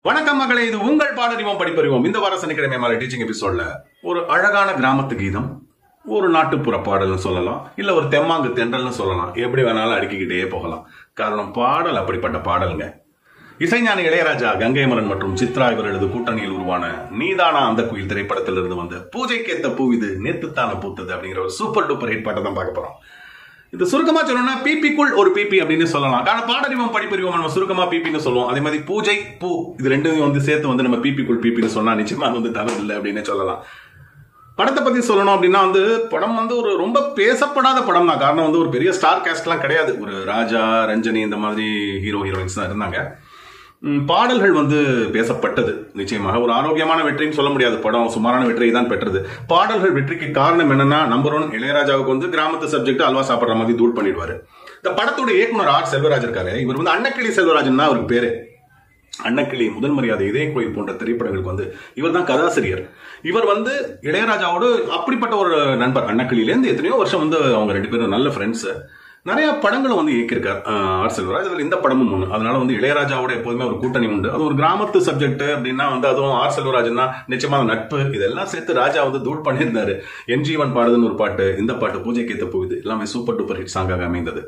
வணக்கம் மகளே இது உங்கள் பாடறிவோம் படிப்பறிவோம் இந்த வார சனிக்கிழமை மாலை டீச்சிங் எபிசோட்ல ஒரு அழகான கிராமத்து கீதம் ஒரு நாட்டுப்புற பாடல்னு சொல்லலாம் இல்ல ஒரு தெம்மாங்கு தென்றல்னு சொல்லலாம் எப்படி வேணாலும் அடுக்கிக்கிட்டே போகலாம் காரணம் பாடல் அப்படிப்பட்ட பாடலுங்க இசைஞானி இளையராஜா கங்கைமரன் மற்றும் சித்ரா இவர்களது கூட்டணியில் உருவான நீதானா அந்த குயில் திரைப்படத்திலிருந்து வந்த பூஜைக்கேத்த பூவிது நேத்துத்தான பூத்தது அப்படிங்கிற ஒரு சூப்பர் டூப்பர் ஹிட் பாட்டை தான் பார்க்க போறோம் இது சுருக்கமா சொல்லணும்னா பிபிக்குள் ஒரு பிபி அப்படின்னு சொல்லலாம் காரணம் பாடறிவோம் படிப்பறிவோம் நம்ம சுருக்கமா பிபின்னு சொல்லுவோம் அதே மாதிரி பூஜை பூ இது ரெண்டும் வந்து சேர்த்து வந்து நம்ம பிபிக்குள் பிபின்னு சொன்னா நிச்சயமா அது வந்து தவறு இல்லை அப்படின்னு சொல்லலாம் படத்தை பத்தி சொல்லணும் அப்படின்னா வந்து படம் வந்து ஒரு ரொம்ப பேசப்படாத படம் தான் காரணம் வந்து ஒரு பெரிய ஸ்டார் கேஸ்ட்லாம் கிடையாது ஒரு ராஜா ரஞ்சனி இந்த மாதிரி ஹீரோ ஹீரோயின்ஸ் தான் இருந்தாங்க ம், பாடல்கள் வந்து பேசப்பட்டது நிச்சயமாக ஒரு ஆரோக்கியமான வெற்றின்னு சொல்ல முடியாது படம் சுமாரான வெற்றியை தான் பெற்றது பாடல்கள் வெற்றிக்கு காரணம் என்னன்னா நம்பர் ஒன் இளையராஜாவுக்கு வந்து கிராமத்து சப்ஜெக்ட் அல்வா சாப்பிடுற மாதிரி தூள் பண்ணிடுவாரு இந்த படத்தோட இயக்குனர் ஆர் செல்வராஜ் இருக்காரு இவர் வந்து அன்னக்கிளி செல்வராஜன் தான் அவருக்கு பேரு அன்னக்கிளி முதல் மரியாதை இதய கோயில் போன்ற திரைப்படங்களுக்கு வந்து இவர் தான் கதாசிரியர் இவர் வந்து இளையராஜாவோடு அப்படிப்பட்ட ஒரு நண்பர் அன்னக்கிளியிலேருந்து எத்தனையோ வருஷம் வந்து அவங்க ரெண்டு பேரும் நல்ல ஃப்ரெண்ட்ஸ் நிறைய படங்களும் வந்து இயக்கியிருக்கார் ஆஹ் ஆர் செல்வராஜ் அதில் இந்த படமும் ஒன்று அதனால வந்து இளையராஜாவோட எப்போதுமே ஒரு கூட்டணி உண்டு அது ஒரு கிராமத்து சப்ஜெக்ட் அப்படின்னா வந்து அதுவும் ஆர் செல்வராஜ்னா நிச்சயமாக நட்பு இதெல்லாம் சேர்த்து ராஜா வந்து தூள் பண்ணியிருந்தாரு என் ஜீவன் பாடுதுன்னு ஒரு பாட்டு இந்த பாட்டு பூஜைக்கு ஏத்த போகுது எல்லாமே சூப்பர் டூப்பர் ஹிட் சாங்காக அமைந்தது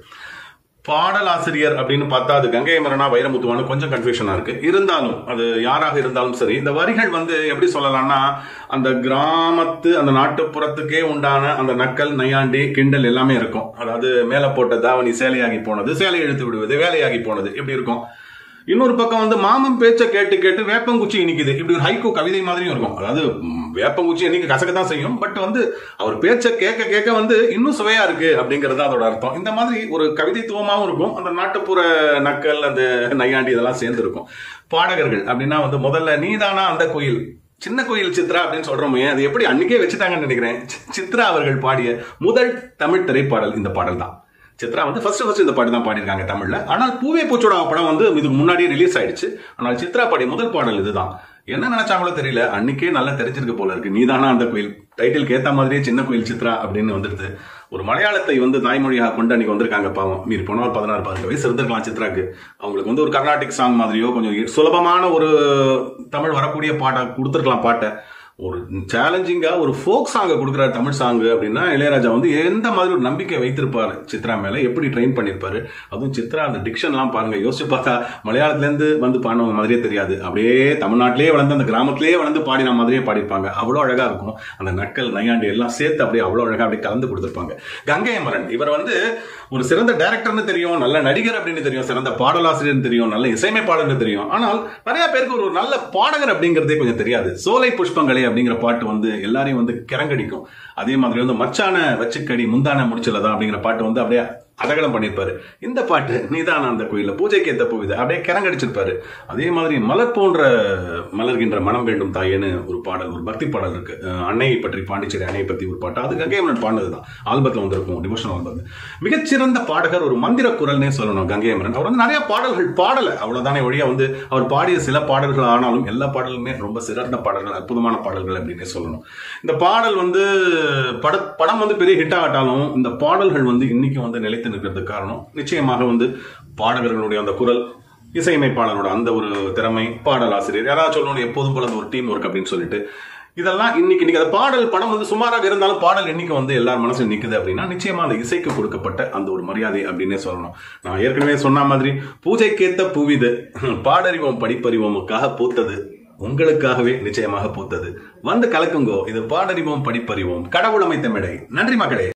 பாடலாசிரியர் அப்படின்னு பார்த்தா அது கங்கை மரனா வைரமுத்துவானு கொஞ்சம் கன்ஃபியூஷனா இருக்கு இருந்தாலும் அது யாராக இருந்தாலும் சரி இந்த வரிகள் வந்து எப்படி சொல்லலாம்னா அந்த கிராமத்து அந்த நாட்டுப்புறத்துக்கே உண்டான அந்த நக்கல் நையாண்டி கிண்டல் எல்லாமே இருக்கும் அதாவது மேல போட்ட தாவணி சேலையாகி போனது சேலை இழுத்து விடுவது வேலையாகி போனது இப்படி இருக்கும் இன்னொரு பக்கம் வந்து மாமன் பேச்ச கேட்டு கேட்டு வேப்பங்குச்சி இனிக்குது இப்படி ஒரு ஹைக்கூ கவிதை மாதிரியும் இருக்கும் அதாவது ம், வேப்பங்குச்சி இன்னைக்கு கசக்க தான் செய்யும் பட் வந்து அவர் பேச்ச கேட்க கேட்க வந்து இன்னும் சுவையா இருக்கு அப்படிங்கிறது தான் அதோட அர்த்தம் இந்த மாதிரி ஒரு கவிதைத்துவமாகவும் இருக்கும் அந்த நாட்டுப்புற நக்கல் அந்த நையாண்டி இதெல்லாம் சேர்ந்து இருக்கும் பாடகர்கள் அப்படின்னா வந்து முதல்ல நீதானா அந்த கோயில் சின்ன கோயில் சித்ரா அப்படின்னு சொல்றோமே அது எப்படி அன்னைக்கே வச்சுட்டாங்கன்னு நினைக்கிறேன் சி- சித்ரா அவர்கள் பாடிய முதல் தமிழ் திரைப்பாடல் இந்த பாடல் தான் சித்ரா வந்து ஃபர்ஸ்ட் ஃபர்ஸ்ட் இந்த பாட்டு தான் பாடியிருக்காங்க தமிழ்ல ஆனால் பூவே பூச்சோட படம் வந்து இதுக்கு முன்னாடியே ரிலீஸ் ஆயிடுச்சு ஆனால் சித்ரா பாடிய முதல் பாடல் இதுதான் என்ன நினைச்சாங்களோ தெரியல அன்னைக்கே நல்லா தெரிஞ்சிருக்கு போல இருக்கு நீதானா அந்த கோயில் டைட்டிலுக்கு ஏத்த மாதிரியே சின்ன கோயில் சித்ரா அப்படின்னு வந்துடுது ஒரு மலையாளத்தை வந்து தாய்மொழியாக கொண்டு அன்னைக்கு வந்திருக்காங்க பாவம் மீறி போனா ஒரு பதினாறு பதினெட்டு வயசு இருந்திருக்கலாம் சித்ராக்கு அவங்களுக்கு வந்து ஒரு கர்நாடிக் சாங் மாதிரியோ கொஞ்சம் சுலபமான ஒரு தமிழ் வரக்கூடிய பாட்டை கொடுத்துருக்கலாம் பாட்டை ஒரு சேலஞ்சிங்கா ஒரு ஃபோக் சாங்கை கொடுக்குறாரு தமிழ் சாங்கு அப்படின்னா இளையராஜா வந்து எந்த மாதிரி ஒரு நம்பிக்கை வைத்திருப்பாரு சித்ரா மேல எப்படி ட்ரெயின் பண்ணிருப்பாரு அதுவும் சித்ரா அந்த டிக்ஷன்லாம் பாருங்க யோசிச்சு பார்த்தா மலையாளத்துல இருந்து வந்து பாடினவங்க மாதிரியே தெரியாது அப்படியே தமிழ்நாட்டிலேயே வளர்ந்து அந்த கிராமத்திலேயே வளர்ந்து பாடின மாதிரியே பாடிப்பாங்க அவ்வளோ அழகா இருக்கும் அந்த நக்கல் நையாண்டி எல்லாம் சேர்த்து அப்படியே அவ்வளோ அழகா அப்படியே கலந்து கொடுத்துருப்பாங்க கங்கை அமரன் இவர் வந்து ஒரு சிறந்த டைரக்டர்னு தெரியும் நல்ல நடிகர் அப்படின்னு தெரியும் சிறந்த பாடலாசிரியர்னு தெரியும் நல்ல இசையமைப்பாளர்னு தெரியும் ஆனால் நிறைய பேருக்கு ஒரு நல்ல பாடகர் அப்படிங்கிறதே கொஞ்சம் தெரியாது சோலை புஷ்பங்களே அப்படிங்கிற பாட்டு வந்து எல்லாரையும் வந்து கிறங்கடிக்கும் அதே மாதிரி வந்து மச்சான வச்சுக்கடி முந்தான முடிச்சலதான் அப்படிங்கிற பாட்டு வந்து அப்படியே அதகலம் பண்ணியிருப்பாரு இந்த பாட்டு நீதான் அந்த கோயில பூஜைக்கு ஏத்த போகுது அப்படியே கிறங்கடிச்சிருப்பாரு அதே மாதிரி மலர் போன்ற மலர்கின்ற மனம் வேண்டும் தாயேன்னு ஒரு பாடல் ஒரு பக்தி பாடல் இருக்கு அஹ் அன்னையை பற்றி பாண்டிச்சேரி அன்னையை பத்தி ஒரு பாட்டு அது கங்கையமரன் பாடினதுதான் ஆல்பத்தில் வந்திருக்கும் டிவோஷனல் ஆல்பம் மிகச்சிறந்த பாடகர் ஒரு மந்திர குரல்னே சொல்லணும் கங்கையமரன் அவர் வந்து நிறைய பாடல்கள் பாடல அவ்வளவுதானே ஒழிய வந்து அவர் பாடிய சில பாடல்கள் ஆனாலும் எல்லா பாடலுமே ரொம்ப சிறந்த பாடல்கள் அற்புதமான பாடல்கள் அப்படின்னே சொல்லணும் இந்த பாடல் வந்து பட படம் வந்து பெரிய ஹிட் ஆகட்டாலும் இந்த பாடல்கள் வந்து இன்னைக்கு வந்து நிலைத்து நிற்கிறதுக்கு காரணம் நிச்சயமாக வந்து பாடகர்களுடைய அந்த குரல் இசையமைப்பாளரோட அந்த ஒரு திறமை பாடலாசிரியர் யாராவது சொல்லணும் எப்போதும் போல அந்த ஒரு டீம் ஒர்க் அப்படின்னு சொல்லிட்டு இதெல்லாம் இன்னைக்கு இன்னைக்கு அந்த பாடல் படம் வந்து சுமாராக இருந்தாலும் பாடல் எண்ணிக்கை வந்து எல்லார் மனசும் நிக்குது அப்படின்னா நிச்சயமா அந்த இசைக்கு கொடுக்கப்பட்ட அந்த ஒரு மரியாதை அப்படின்னே சொல்லணும் நான் ஏற்கனவே சொன்ன மாதிரி பூஜைக்கேத்த பூவிது பாடறிவோம் படிப்பறிவோமுக்காக பூத்தது உங்களுக்காகவே நிச்சயமாக பூத்தது வந்து கலக்குங்கோ இது பாடறிவோம் படிப்பறிவோம் கடவுள் அமைத்த மேடை நன்றி மக்களே